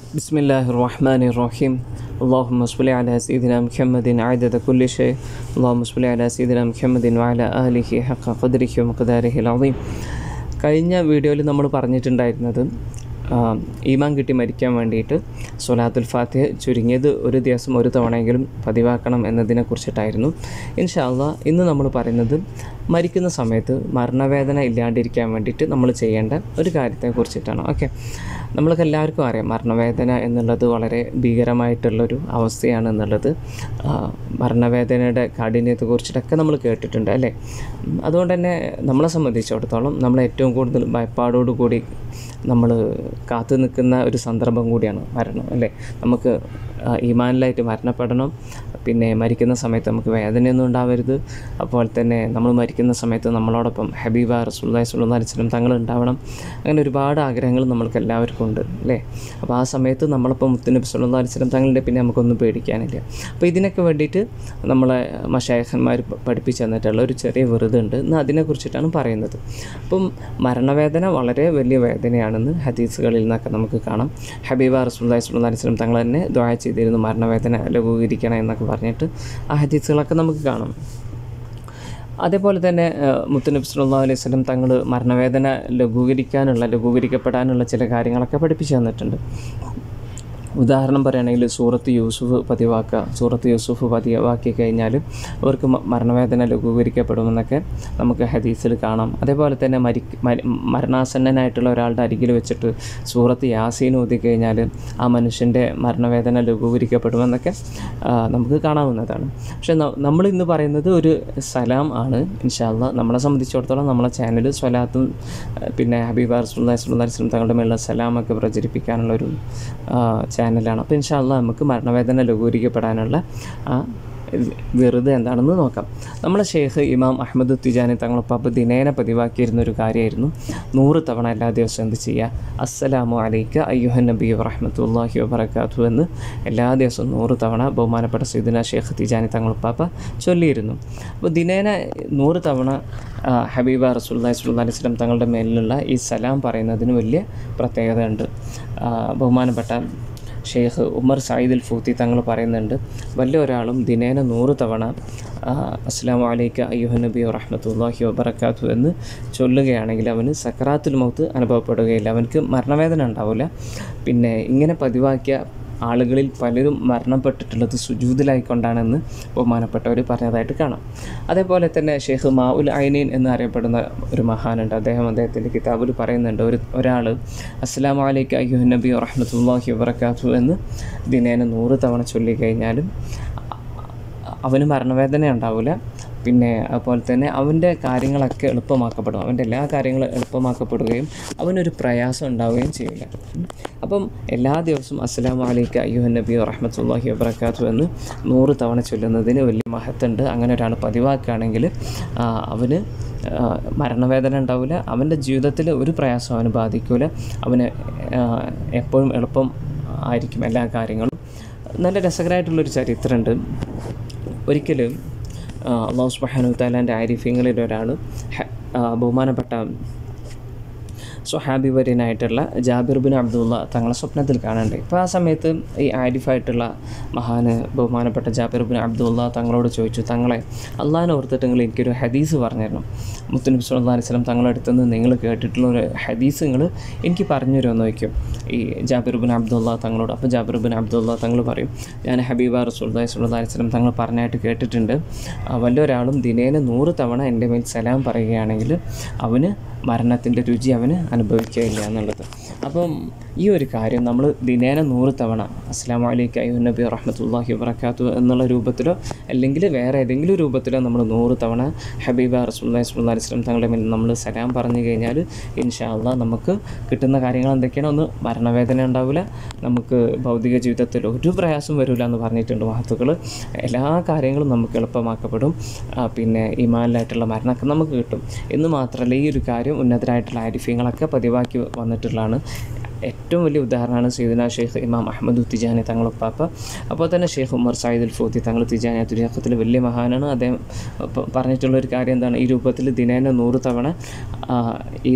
بسم الله الرحمن الرحيم اللهم صل على سيدنا محمد عدد كل شيء اللهم صل على سيدنا محمد وعلى آله حق قدره ومقداره العظيم കഴിഞ്ഞ വീഡിയോയിൽ നമ്മൾ പറഞ്ഞിട്ടുണ്ടായിരുന്നത് ആ, ഈമാൻ കിട്ടി മരിക്കാൻ വേണ്ടിയിട്ട് സൊലാത്തുൽ ഫാത്തിഹ ചുരുങ്ങിയത് ഒരു ദിവസം ഒരു തവണയെങ്കിലും പതിവാക്കണം എന്നതിനെ കുറിച്ചിട്ടായിരുന്നു ഇൻഷാല്ല ഇന്ന് നമ്മൾ പറയുന്നത് മരിക്കുന്ന സമയത്ത് മരണവേദന ഇല്ലാണ്ടിരിക്കാൻ വേണ്ടിയിട്ട് നമ്മൾ ചെയ്യേണ്ട ഒരു കാര്യത്തെ കുറിച്ചിട്ടാണ് ഓക്കെ നമ്മൾക്ക് എല്ലാവർക്കും അറിയാം മരണവേദന എന്നുള്ളത് വളരെ ഭീകരമായിട്ടുള്ളൊരു അവസ്ഥയാണ് എന്നുള്ളത് ആ, മരണവേദനയുടെ കാഠിന്യത്തെ കുറിച്ചിട്ടൊക്കെ നമ്മൾ കേട്ടിട്ടുണ്ട് അല്ലേ ഉം, അതുകൊണ്ട് തന്നെ നമ്മളെ സംബന്ധിച്ചിടത്തോളം നമ്മൾ ഏറ്റവും കൂടുതൽ ഭയപ്പാടോടു കൂടി നമ്മൾ കാത്തു നിൽക്കുന്ന ഒരു സന്ദർഭം കൂടിയാണ് മരണം അല്ലേ നമുക്ക് ആ, ഈമാനിലായിട്ട് മരണപ്പെടണം പിന്നെ മരിക്കുന്ന സമയത്ത് നമുക്ക് വേദനയൊന്നും ഉണ്ടാവരുത് അപ്പോൾ തന്നെ നമ്മൾ മരിക്കുന്ന സമയത്ത് നമ്മളോടൊപ്പം ഹബീബ റസൂല്ലായി സുല്ലാ അലിസ്ലം തങ്ങൾ ഉണ്ടാവണം അങ്ങനെ ഒരുപാട് ആഗ്രഹങ്ങൾ നമ്മൾക്ക് എല്ലാവർക്കും ഉണ്ട് അല്ലേ അപ്പോൾ ആ സമയത്ത് നമ്മളിപ്പോൾ മുത്തുനബി സുല്ലാ അലിസ്ലം തങ്ങളുടെ പിന്നെ നമുക്കൊന്നും പേടിക്കാനില്ല അപ്പോൾ ഇതിനൊക്കെ വേണ്ടിയിട്ട് നമ്മളെ മഷായഖന്മാർ പഠിപ്പിച്ചു തന്നിട്ടുള്ള ഒരു ചെറിയ വെറുതുണ്ട് ഇന്ന് അതിനെക്കുറിച്ചിട്ടാണ് പറയുന്നത് അപ്പം മരണവേദന വളരെ വലിയ വേദനയാണെന്ന് ഹദീസുകളിൽ നിന്നൊക്കെ നമുക്ക് കാണാം ഹബീബ റസൂല്ലായി സുല്ലാ അലിസ്ലം തങ്ങൾ തന്നെ ദ്വായ ചെയ്തിരുന്നു മരണവേദന ലഘൂകരിക്കണം എന്നൊക്കെ പറഞ്ഞിട്ട് ആ ഹദീസുകളൊക്കെ നമുക്ക് കാണാം അതേപോലെ തന്നെ ഏഹ്, മുത്തുനബി സല്ലല്ലാഹു അലൈഹി വസല്ലം തങ്ങൾ മരണവേദന ലഘൂകരിക്കാനുള്ള ലഘൂകരിക്കപ്പെടാനുള്ള ചില കാര്യങ്ങളൊക്കെ പഠിപ്പിച്ചു തന്നിട്ടുണ്ട് ഉദാഹരണം പറയുകയാണെങ്കിൽ സൂറത്ത് യൂസുഫ് പതിവാക്കുക സൂറത്ത് യൂസുഫ് പതിവാക്കി കഴിഞ്ഞാൽ അവർക്ക് മ- മരണവേദന ലഘൂകരിക്കപ്പെടുമെന്നൊക്കെ നമുക്ക് ഹദീസിൽ കാണാം അതേപോലെ തന്നെ മരി മരി- മരണാസന്നനായിട്ടുള്ള ഒരാളുടെ അരികിൽ വെച്ചിട്ട് സൂറത്ത് യാസീൻ ഊതി കഴിഞ്ഞാൽ ആ മനുഷ്യൻ്റെ മരണവേദന ലഘൂകരിക്കപ്പെടുമെന്നൊക്കെ ആ, നമുക്ക് കാണാവുന്നതാണ് പക്ഷേ ന- നമ്മൾ ഇന്ന് പറയുന്നത് ഒരു സലാം ആണ് ഇൻഷാല്ല നമ്മളെ സംബന്ധിച്ചിടത്തോളം നമ്മളെ ചാനൽ സ്വലാത്തും ആ, പിന്നെ ഹബീബ് റസൂല്ലാ വസ്ലം തങ്ങളുടെ മേലുള്ള സലാമൊക്കെ പ്രചരിപ്പിക്കാനുള്ള ഒരു ചാനലാണ് അപ്പോൾ ഇൻഷാല്ല നമുക്ക് മരണവേദന ലഘൂകരിക്കപ്പെടാനുള്ള ആ വെറുതെ എന്താണെന്ന് നോക്കാം നമ്മളെ ഷെയ്ഖ് ഇമാം അഹമ്മദ് തിജാനി തങ്ങളൊപ്പം ദിനേന പതിവാക്കിയിരുന്ന ഒരു കാര്യമായിരുന്നു നൂറ് തവണ എല്ലാ ദിവസവും എന്ത് ചെയ്യുക അസ്സലാമു അലൈക്ക അയ്യുഹൻ നബി വറഹമത്തല്ലാഹി വബർക്കാത്തു എന്ന് എല്ലാ ദിവസവും നൂറ് തവണ ബഹുമാനപ്പെട്ട സീദന ഷെയ്ഖ് തിജാനി തങ്ങളുപ്പാപ്പ ചൊല്ലിയിരുന്നു അപ്പോൾ ദിനേന നൂറ് തവണ ആ, ഹബീബ റസൂല്ലാ സ്വല്ലല്ലാഹി അലൈഹി വസല്ലം തങ്ങളുടെ മേലിലുള്ള ഈ സലാം പറയുന്നതിന് വലിയ പ്രത്യേകത ഉണ്ട് ആ, ബഹുമാനപ്പെട്ട ഷെയ്ഖ് ഉമർ സയ്യിദ് അൽ ഫൂത്തി തങ്ങൾ പറയുന്നുണ്ട് വല്ല ഒരാളും ദിനേന നൂറ് തവണ ആ, അസ്സലാമു അലൈക്ക അയ്യുഹ നബി റഹ്മത്തുല്ലാഹി വബറക്കാത്തു എന്ന് ചൊല്ലുകയാണെങ്കിൽ അവന് സക്രാത്തുൽ മൗത്ത് അനുഭവപ്പെടുകയില്ല അവനക്ക് മരണവേദന ഉണ്ടാവില്ല പിന്നെ ഇങ്ങനെ പതിവാക്കിയ ആളുകളിൽ പലരും മരണപ്പെട്ടിട്ടുള്ളത് സുജൂതിലായിക്കൊണ്ടാണെന്ന് ബഹുമാനപ്പെട്ടവർ പറഞ്ഞതായിട്ട് കാണാം അതേപോലെ തന്നെ ഷെയ്ഖ് മാഉൽ ഐനീൻ എന്ന് അറിയപ്പെടുന്ന ഒരു മഹാനുണ്ട് അദ്ദേഹം അദ്ദേഹത്തിൻ്റെ കിതാബിൽ പറയുന്നുണ്ട് ഒരു ഒരാൾ അസ്സലാമു അലൈക്കും അയ്യുഹ് നബി റഹ്മത്തുല്ലാഹി വബർക്കാത്തു എന്ന് ദിനേന നൂറ് തവണ ചൊല്ലിക്കഴിഞ്ഞാലും അവന് മരണവേദന ഉണ്ടാവില്ല പിന്നെ അതുപോലെ തന്നെ അവൻ്റെ കാര്യങ്ങളൊക്കെ എളുപ്പമാക്കപ്പെടും അവൻ്റെ എല്ലാ കാര്യങ്ങളും എളുപ്പമാക്കപ്പെടുകയും അവനൊരു പ്രയാസം ഉണ്ടാവുകയും ചെയ്യില്ല ഉം. അപ്പം എല്ലാ ദിവസവും അസ്സലാമു അലൈക്ക അയ്യുഹൻ നബി റഹ്മത്തുല്ലാഹി വബർക്കാത്തു എന്ന് നൂറ് തവണ ചൊല്ലുന്നതിന് വലിയ മഹത്തുണ്ട് അങ്ങനെ ഒരാൾ പതിവാക്കുകയാണെങ്കിൽ ആ, അവന് ആ, മരണവേദന ഉണ്ടാവില്ല അവൻ്റെ ജീവിതത്തിൽ ഒരു പ്രയാസം അവന് ബാധിക്കില്ല അവന് ആ, എപ്പോഴും എളുപ്പം ആയിരിക്കും എല്ലാ കാര്യങ്ങളും നല്ല രസകരമായിട്ടുള്ളൊരു ചരിത്രമുണ്ട് ഒരിക്കലും അള്ളാഹു സുബ്ഹാനഹു താലാൻ്റെ ആരിഫ്യങ്ങളിൽ ഒരാൾ ബഹുമാനപ്പെട്ട സ്വഹാബി വര്യനായിട്ടുള്ള ജാബിർ ബിൻ അബ്ദുള്ള തങ്ങളെ സ്വപ്നത്തിൽ കാണണ്ടേ ഇപ്പോൾ ആ സമയത്ത് ഈ ആരിഫായിട്ടുള്ള മഹാന് ബഹുമാനപ്പെട്ട ജാബിർ ബിൻ അബ്ദുള്ള തങ്ങളോട് ചോദിച്ചു തങ്ങളെ അള്ളാഹിനെ ഓർത്തിട്ടെങ്കിൽ എനിക്കൊരു ഹദീസ് പറഞ്ഞു തരണം മുത്തുനബി സല്ലല്ലാഹു അലൈഹി വസല്ലം തങ്ങളുടെ അടുത്ത് നിന്ന് നിങ്ങൾ കേട്ടിട്ടുള്ള ഒരു ഹദീസ് നിങ്ങൾ എനിക്ക് പറഞ്ഞു തരുമെന്ന് ചോദിക്കും ഈ ജാബിർ ബിൻ അബ്ദുള്ള തങ്ങളോട് അപ്പോൾ ജാബിർ ബിൻ അബ്ദുള്ള തങ്ങൾ പറയും ഞാൻ ഹബീബ റസൂൽദായ് സല്ലല്ലാഹു അലൈഹി വസല്ലം തങ്ങൾ പറഞ്ഞായിട്ട് കേട്ടിട്ടുണ്ട് ആ, വല്ലൊരാളും ദിനേന നൂറ് തവണ എൻ്റെ മേൽ സലാം പറയുകയാണെങ്കിൽ അവന് മരണത്തിൻ്റെ രുചി അവന് അനുഭവിക്കുകയില്ല എന്നുള്ളത് അപ്പം ഈ ഒരു കാര്യം നമ്മൾ ദിനേന നൂറ് തവണ അസ്സാം വലൈക്ക് അയ്യോ നബി റഹ്മത്തുല്ലാഹി വബർക്കാത്തു എന്നുള്ള രൂപത്തിലോ അല്ലെങ്കിൽ വേറെ ഏതെങ്കിലും രൂപത്തിലോ നമ്മൾ നൂറ് തവണ ഹബീബ റസൂല്ലാഹി സ്വല്ലല്ലാഹി അലൈഹി വസല്ലം തങ്ങളുടെ മേൽ നമ്മൾ സലാം പറഞ്ഞു കഴിഞ്ഞാൽ ഇൻഷാ അള്ളാഹ് നമുക്ക് കിട്ടുന്ന കാര്യങ്ങൾ എന്തൊക്കെയാണ് ഒന്ന് മരണവേദന ഉണ്ടാവില്ല നമുക്ക് ഭൗതിക ജീവിതത്തിൽ ഒരു പ്രയാസം വരില്ല എന്ന് പറഞ്ഞിട്ടുണ്ട് മഹത്തുക്കൾ എല്ലാ കാര്യങ്ങളും നമുക്ക് എളുപ്പമാക്കപ്പെടും ആ, പിന്നെ ഇമാനിലായിട്ടുള്ള മരണമൊക്കെ നമുക്ക് കിട്ടും എന്ന് മാത്രമല്ല ഈ ഒരു കാര്യം ഉന്നതരായിട്ടുള്ള ആരിഫ്യങ്ങളൊക്കെ പതിവാക്കി വന്നിട്ടുള്ളതാണ് ഏറ്റവും വലിയ ഉദാഹരണമാണ് സീദന ഷെയ്ഖ് ഇമാം അഹമ്മദ് തിജാനി തങ്ങളുപ്പാപ്പ അപ്പോൾ തന്നെ Sheikh Umar Sayyid al Futi തങ്ങൾ തിജാനി തുരിയാക്കത്തിൽ വലിയ മഹാനാണ് അദ്ദേഹം പ- പറഞ്ഞിട്ടുള്ള ഒരു കാര്യം എന്താണ് ഈ രൂപത്തിൽ ദിനേന നൂറ് തവണ ആ, ഈ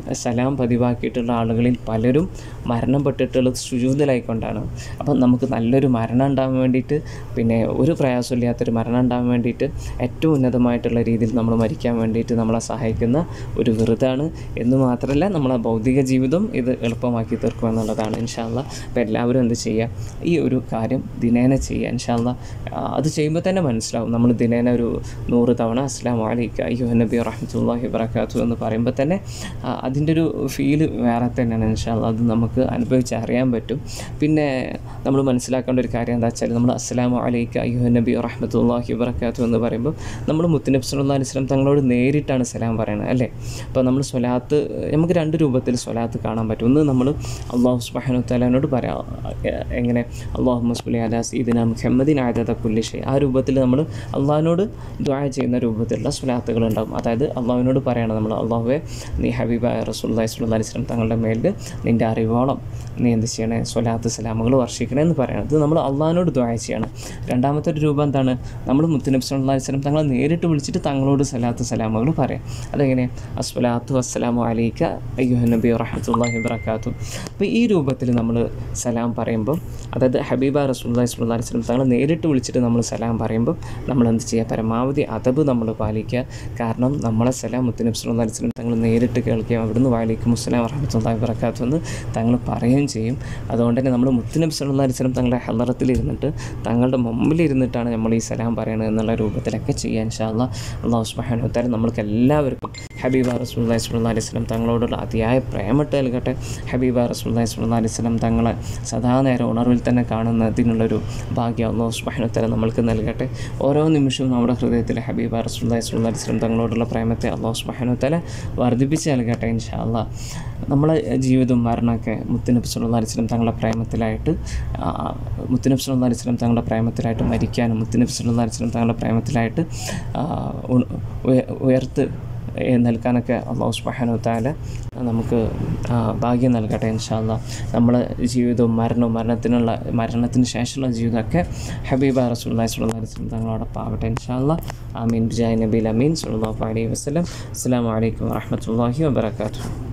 സലാം പതിവാക്കിയിട്ടുള്ള ആളുകളിൽ പലരും മരണപ്പെട്ടിട്ടുള്ളത് സുജൂതിലായിക്കൊണ്ടാണ് അപ്പം നമുക്ക് നല്ലൊരു മരണം ഉണ്ടാകാൻ വേണ്ടിയിട്ട് പിന്നെ ഒരു പ്രയാസമില്ലാത്തൊരു മരണം ഉണ്ടാകാൻ വേണ്ടിയിട്ട് ഏറ്റവും ഉന്നതമായിട്ടുള്ള രീതിയിൽ നമ്മൾ മരിക്കാൻ വേണ്ടിയിട്ട് നമ്മളെ സഹായിക്കുന്ന ഒരു വെറുതാണ് എന്ന് മാത്രമല്ല നമ്മളെ ഭൗതിക ജീവിതം ഇത് എളുപ്പമാക്കി തീർക്കും എന്നുള്ളതാണ് ഇൻഷാല്ല അപ്പോൾ എല്ലാവരും എന്ത് ചെയ്യുക ഈ ഒരു കാര്യം ദിനേന ചെയ്യുക ഇൻഷാല്ല അത് ചെയ്യുമ്പോൾ തന്നെ മനസ്സിലാവും നമ്മൾ ദിനേന ഒരു നൂറ് തവണ അസ്ലാം വലൈക്ക അയ്യോ നബി റഹ്മത്തുല്ലാഹി വബറകാത്തു എന്ന് പറയുമ്പോൾ തന്നെ ആ, അതിൻ്റെ ഒരു ഫീല് വേറെ തന്നെയാണ് ഇൻഷാല്ല അത് നമുക്ക് അനുഭവിച്ച് അറിയാൻ പറ്റും പിന്നെ നമ്മൾ മനസ്സിലാക്കേണ്ട ഒരു കാര്യം എന്താ വെച്ചാൽ നമ്മൾ അസ്സലാമു അലൈക്ക അയ്യോ നബി റഹ്മത്തുല്ലാഹി വബറകാത്തു എന്ന് പറയുമ്പോൾ നമ്മൾ മുത്തുനബി സല്ലല്ലാഹു അലൈഹി വസല്ലം തങ്ങളോട് നേരിട്ടാണ് സലാം പറയുന്നത് അല്ലേ അപ്പോൾ നമ്മൾ സ്വലാത്ത് നമുക്ക് രണ്ട് രൂപത്തിൽ സ്വലാത്ത് കാണാൻ പറ്റും ഒന്ന് നമ്മൾ അള്ളാഹു സുബ്ഹാനഹു തആലാനോട് പറയാം എ- എങ്ങനെ അള്ളാഹു മസ്ബുലി അലാ സീദിന മുഹമ്മദിൻ ആയത കുല്ലിഷെ ആ രൂപത്തിൽ നമ്മൾ അള്ളാഹിനോട് ദ്വാ ചെയ്യുന്ന രൂപത്തിലുള്ള സ്വലാത്തുകൾ ഉണ്ടാകും അതായത് അള്ളാഹുവിനോട് പറയണം നമ്മൾ അള്ളാഹുവെ നീ ഹബീബായ റസൂല്ലി സ്വല്ലി അലൈഹി സ്വലം തങ്ങളുടെ മേലിൽ നിൻ്റെ അറിവോളം നീ എന്ത് ചെയ്യണേ സ്വലാത്ത് സലാമുകൾ വർഷിക്കണേ എന്ന് പറയണം ഇത് നമ്മൾ അള്ളാഹിനോട് ദ്വാ ചെയ്യണം രണ്ടാമത്തെ ഒരു രൂപം എന്താണ് നമ്മൾ മുത്തുനബി സല്ലല്ലാഹു അലൈഹി വസല്ലം തങ്ങളെ നേരിട്ട് വിളിച്ചിട്ട് തങ്ങളോട് സലാത്ത് സലാമുകൾ പറയാം അതെങ്ങനെ അസ്വലാത്തു വസ്സലാമു അലൈക്ക അയ്യുഹ നബി റഹ്മത്തുള്ളാഹി വബറകാത്തു അപ്പോൾ ഈ രൂപത്തിൽ നമ്മൾ സലാം പറയുമ്പോൾ അതായത് ഹബീബ റസൂലുള്ളാഹി സ്വല്ലല്ലാഹി അലൈഹി വസല്ലം തങ്ങളെ നേരിട്ട് വിളിച്ചിട്ട് നമ്മൾ സലാം പറയുമ്പോൾ നമ്മൾ എന്ത് ചെയ്യുക പരമാവധി അതബ് നമ്മൾ പാലിക്കുക കാരണം നമ്മളെ സലാം മുത്തുനബി സല്ലല്ലാഹു അലൈഹി വസല്ലം തങ്ങൾ നേരിട്ട് കേൾക്കുകയും അവിടുന്ന് വാലിക്കും അസ്സലാം വറഹ്മത്തുള്ളാഹി വബറകാത്തു എന്ന് തങ്ങൾ പറയുകയും ചെയ്യും അതുകൊണ്ട് തന്നെ നമ്മൾ മുത്തുനബി സല്ലല്ലാഹു അലൈഹി വസല്ലം തങ്ങളുടെ ഹലറത്തിൽ ഇരുന്നിട്ട് തങ്ങളുടെ മുമ്പിൽ ഇരുന്നിട്ടാണ് നമ്മൾ ഈ സലാം പറയണത് എന്നുള്ള രൂപത്തിലൊക്കെ ചെയ്യാൻ ഇൻഷാല്ലാ അള്ളാഹു സുബ്ഹാനഹു വതആല നമ്മൾക്ക് എല്ലാവർക്കും ഹബീബ റസൂലുള്ളാഹി സ്വല്ലല്ലാഹി അലൈഹി വസല്ലം തങ്ങളോടുള്ള അതിയായ പ്രേമട്ട് നൽകട്ടെ ഹബീബ റസൂലുള്ളാഹി സ്വല്ലല്ലാഹി അലൈഹി വസല്ലം തങ്ങളെ സദാ നേരം ഉണർവിൽ തന്നെ കാണുന്നതിനുള്ളൊരു ഭാഗ്യം അള്ളാഹു സുബ്ഹാനഹു വതആല നമ്മൾക്ക് നൽകട്ടെ ഓരോ നിമിഷവും നമ്മുടെ ഹൃദയത്തിൽ ഹബീബ റസൂലുള്ളാഹി സ്വല്ലല്ലാഹി അലൈഹി വസല്ലം തങ്ങളോടുള്ള പ്രേമത്തെ അള്ളാഹു സുബ്ഹാനഹു വതആല വർദ്ധിപ്പിച്ച് നൽകട്ടെ ഇൻഷാല്ലാ നമ്മളെ ജീവിതവും മരണമൊക്കെ മുത്തുനബി സല്ലല്ലാഹു അലൈഹി വസല്ലം തങ്ങളുടെ പ്രേമത്തിലായിട്ട് ആ, മുത്തുനബി സല്ലല്ലാഹു അലൈഹി വസല്ലം തങ്ങളുടെ പ്രേമത്തിലായിട്ട് മരിക്കാനും മുത്തുനബി സല്ലല്ലാഹു അലൈഹി വസല്ലം തങ്ങളുടെ പ്രേമത്തിലായിട്ട് ആ, ഉ- ഉയ- ഉയർത്ത് ഏ, നൽകാനൊക്കെ അള്ളാഹു സുബ്ഹാനഹു വതആല നമുക്ക് ആ, ഭാഗ്യം നൽകട്ടെ ഇൻഷാല്ല നമ്മളെ ജീവിതവും മരണവും മരണത്തിനുള്ള മരണത്തിന് ശേഷമുള്ള ജീവിതമൊക്കെ ഹബീബ റസൂലുള്ളാഹി സ്വല്ലല്ലാഹി അലൈഹി വസല്ലം തങ്ങളോടൊപ്പം ആവട്ടെ ഇൻഷാല്ല ആമീൻ ബിജായ് നബീൽ അമീൻ സല്ലല്ലാഹു അലൈഹി വസല്ലം അസ്സലാമു അലൈക്കും വറഹ്മത്തുള്ളാഹി വബറകാതുഹു